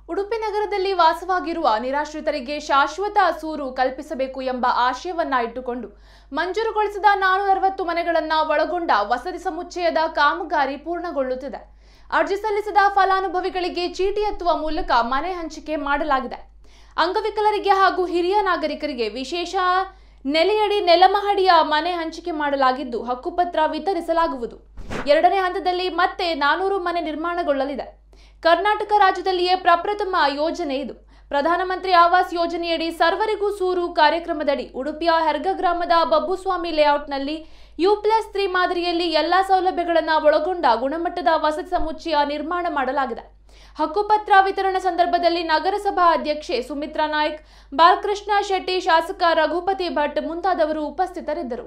ಉಡುಪಿ ನಗರದಲ್ಲಿ ವಾಸವಾಗಿರುವ ನಿರಾಶ್ರಿತರಿಗೆ ಶಾಶ್ವತ ಸೂರು ಕಲ್ಪಿಸಬೇಕು ಎಂಬ ಆಶಯವನ್ನ ಇಟ್ಟುಕೊಂಡು ಮಂಜೂರುಗೊಳಿಸಿದ ನಾನೂರ ಅರವತ್ತು ಮನೆಗಳನ್ನ ಒಳಗೊಂಡ ವಸತಿ ಸಮುಚ್ಚಯದ ಕಾಮಗಾರಿ ಪೂರ್ಣಗೊಳ್ಳುತ್ತಿದೆ ಅರ್ಜಿ ಸಲ್ಲಿಸಿದ ಫಲಾನುಭವಿಗಳಿಗೆ ಚೀಟಿ ಎತ್ತುವ ಮೂಲಕ ಮನೆ ಹಂಚಿಕೆ ಮಾಡಲಾಗಿದೆ ಅಂಗವಿಕಲರಿಗೆ ಹಾಗೂ ಹಿರಿಯ ನಾಗರಿಕರಿಗೆ ವಿಶೇಷ ನೆಲೆಯಡಿ ನೆಲಮಹಡಿಯ ಮನೆ ಹಂಚಿಕೆ ಮಾಡಲಾಗಿದ್ದು ಹಕ್ಕುಪತ್ರ ವಿತರಿಸಲಾಗುವುದು ಎರಡನೇ ಹಂತದಲ್ಲಿ ಮತ್ತೆ ನಾನೂರು ಮನೆ ನಿರ್ಮಾಣಗೊಳ್ಳಲಿದೆ ಕರ್ನಾಟಕ ರಾಜ್ಯದಲ್ಲಿಯೇ ಪ್ರಪ್ರಥಮ ಯೋಜನೆ ಇದು ಪ್ರಧಾನಮಂತ್ರಿ ಆವಾಸ್ ಯೋಜನೆಯಡಿ ಸರ್ವರಿಗೂ ಸೂರು ಕಾರ್ಯಕ್ರಮದಡಿ ಉಡುಪಿಯ ಹೆರ್ಗ ಗ್ರಾಮದ ಬಬ್ಬುಸ್ವಾಮಿ ಲೇಔಟ್ನಲ್ಲಿ ಯು ಪ್ಲಸ್ ತ್ರೀ ಮಾದರಿಯಲ್ಲಿ ಎಲ್ಲಾ ಸೌಲಭ್ಯಗಳನ್ನು ಒಳಗೊಂಡ ಗುಣಮಟ್ಟದ ವಸತಿ ಸಮುಚ್ಚಯ ನಿರ್ಮಾಣ ಮಾಡಲಾಗಿದೆ ಹಕ್ಕುಪತ್ರ ವಿತರಣಾ ಸಂದರ್ಭದಲ್ಲಿ ನಗರಸಭಾ ಅಧ್ಯಕ್ಷೆ ಸುಮಿತ್ರಾ ನಾಯ್ಕ್ ಬಾಲಕೃಷ್ಣ ಶೆಟ್ಟಿ ಶಾಸಕ ರಘುಪತಿ ಭಟ್ ಮುಂತಾದವರು ಉಪಸ್ಥಿತರಿದ್ದರು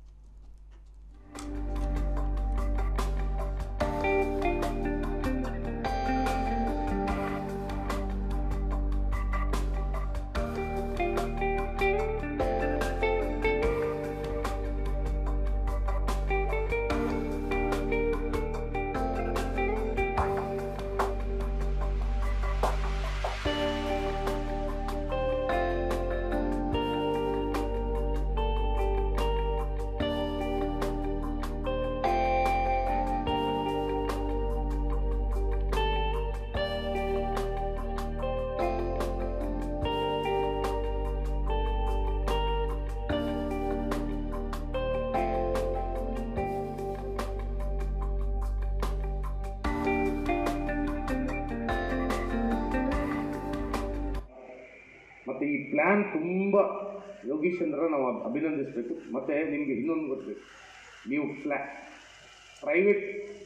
ಮತ್ತು ಈ ಪ್ಲ್ಯಾನ್ ತುಂಬ ಯೋಗೀಶ್ ಚಂದ್ರ ನಾವು ಅಭ್- ಅಭಿನಂದಿಸಬೇಕು ಮತ್ತು ನಿಮಗೆ ಇನ್ನೊಂದು ಗೊತ್ತಬೇಕು ನೀವು ಫ್ಲ್ಯಾ ಪ್ರೈವೇಟ್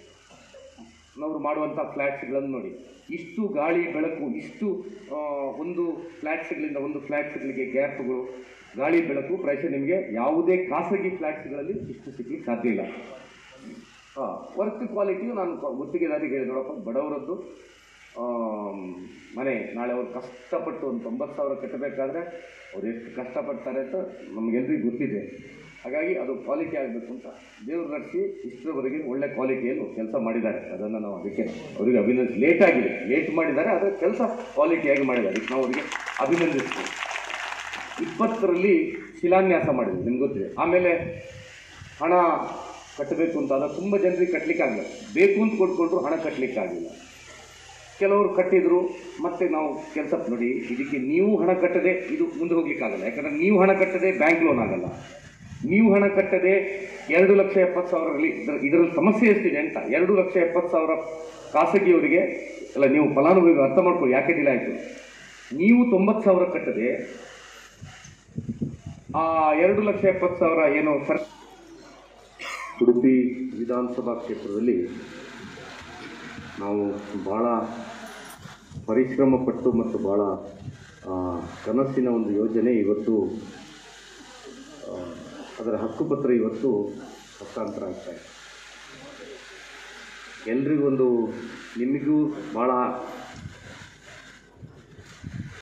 ನವರು ಮಾಡುವಂಥ ಫ್ಲ್ಯಾಟ್ಸ್ಗಳನ್ನು ನೋಡಿ ಇಷ್ಟು ಗಾಳಿ ಬೆಳಕು ಇಷ್ಟು ಆ, ಒಂದು ಫ್ಲ್ಯಾಟ್ಸ್ಗಳಿಂದ ಒಂದು ಫ್ಲ್ಯಾಟ್ಸ್ಗಳಿಗೆ ಗ್ಯಾಪ್ಗಳು ಗಾಳಿ ಬೆಳಕು ಪ್ರಾಯಶಃ ನಿಮಗೆ ಯಾವುದೇ ಖಾಸಗಿ ಫ್ಲ್ಯಾಟ್ಸ್ಗಳಲ್ಲಿ ಇಷ್ಟು ಸಿಗ್ಲಿಕ್ಕೆ ಸಾಧ್ಯ ಇಲ್ಲ ಹಾಂ ವರ್ಕ್ ಕ್ವಾಲಿಟಿಯು ನಾನು ಕ- ಗುತ್ತಿಗೆದಾರಿಗೆ ಹೇಳಿ ನೋಡಪ್ಪ ಬಡವರದ್ದು ಆಮ್, ಮನೆ ನಾಳೆ ಅವ್ರು ಕಷ್ಟಪಟ್ಟು ಒಂದು ತೊಂಬತ್ತು ಸಾವಿರ ಕಟ್ಟಬೇಕಾದ್ರೆ ಅವ್ರು ಎಷ್ಟು ಕಷ್ಟಪಡ್ತಾರೆ ಅಂತ ನಮಗೆಲ್ರಿಗೂ ಗೊತ್ತಿದೆ ಹಾಗಾಗಿ ಅದು ಕ್ವಾಲಿಟಿ ಆಗಬೇಕು ಅಂತ ದೇವ್ರು ನಡೆಸಿ ಇಷ್ಟರವರೆಗೆ ಒಳ್ಳೆ ಕ್ವಾಲಿಟಿಯಲ್ಲಿ ಕೆಲಸ ಮಾಡಿದ್ದಾರೆ ಅದನ್ನು ನಾವು ಅದಕ್ಕೆ ಅವರಿಗೆ ಅಭಿನಂದಿಸಿ ಲೇಟ್ ಆಗಿದೆ ಲೇಟ್ ಮಾಡಿದ್ದಾರೆ ಆದರೆ ಕೆಲಸ ಕ್ವಾಲಿಟಿಯಾಗಿ ಮಾಡಿದ್ದಾರೆ ಅದಕ್ಕೆ ನಾವು ಅವರಿಗೆ ಅಭಿನಂದಿಸ್ತೀವಿ ಇಪ್ಪತ್ತರಲ್ಲಿ ಶಿಲಾನ್ಯಾಸ ಮಾಡಿದ್ವಿ ನಿಮ್ಗೆ ಗೊತ್ತಿದೆ ಆಮೇಲೆ ಹಣ ಕಟ್ಟಬೇಕು ಅಂತ ಆದಾಗ ತುಂಬ ಜನರಿಗೆ ಕಟ್ಟಲಿಕ್ಕೆ ಆಗಲಿಲ್ಲ ಬೇಕು ಅಂತ ಕೊಟ್ಕೊಂಡ್ರು ಹಣ ಕಟ್ಟಲಿಕ್ಕೆ ಆಗಲಿಲ್ಲ ಕೆಲವರು ಕಟ್ಟಿದ್ರು ಮತ್ತೆ ನಾವು ಕೆಲಸ ನೋಡಿ ಇದಕ್ಕೆ ನೀವು ಹಣ ಕಟ್ಟದೆ ಇದು ಮುಂದೆ ಹೋಗ್ಲಿಕ್ಕಾಗಲ್ಲ ಯಾಕಂದ್ರೆ ನೀವು ಹಣ ಕಟ್ಟದೆ ಬ್ಯಾಂಕ್ ಲೋನ್ ಆಗಲ್ಲ ನೀವು ಹಣ ಕಟ್ಟದೆ ಎರಡು ಲಕ್ಷ ಎಪ್ಪತ್ತು ಸಾವಿರದಲ್ಲಿ ಇದರ ಇದರಲ್ಲಿ ಸಮಸ್ಯೆ ಎಷ್ಟಿದೆ ಅಂತ ಎರಡು ಲಕ್ಷ ಎಪ್ಪತ್ತು ಸಾವಿರ ಖಾಸಗಿಯವರಿಗೆ ಅಲ್ಲ ನೀವು ಫಲಾನುಭವಿ ಅರ್ಥ ಮಾಡ್ಕೊಳ್ಳಿ ಯಾಕೆ ಡಿಲೇ ಆಯಿತು ನೀವು ತೊಂಬತ್ತು ಸಾವಿರ ಕಟ್ಟದೆ ಆ ಎರಡು ಲಕ್ಷ ಎಪ್ಪತ್ತು ಸಾವಿರ ಏನು ಸರ್ ಉಡುಪಿ ವಿಧಾನಸಭಾ ಕ್ಷೇತ್ರದಲ್ಲಿ ನಾವು ಭಾಳ ಪರಿಶ್ರಮ ಪಟ್ಟು ಮತ್ತು ಭಾಳ ಆ, ಕನಸಿನ ಒಂದು ಯೋಜನೆ ಇವತ್ತು ಆ, ಅದರ ಹಕ್ಕುಪತ್ರ ಇವತ್ತು ಹಸ್ತಾಂತರ ಆಗ್ತಾ ಇದೆ ಎಲ್ರಿಗೊಂದು ನಿಮಗೂ ಭಾಳ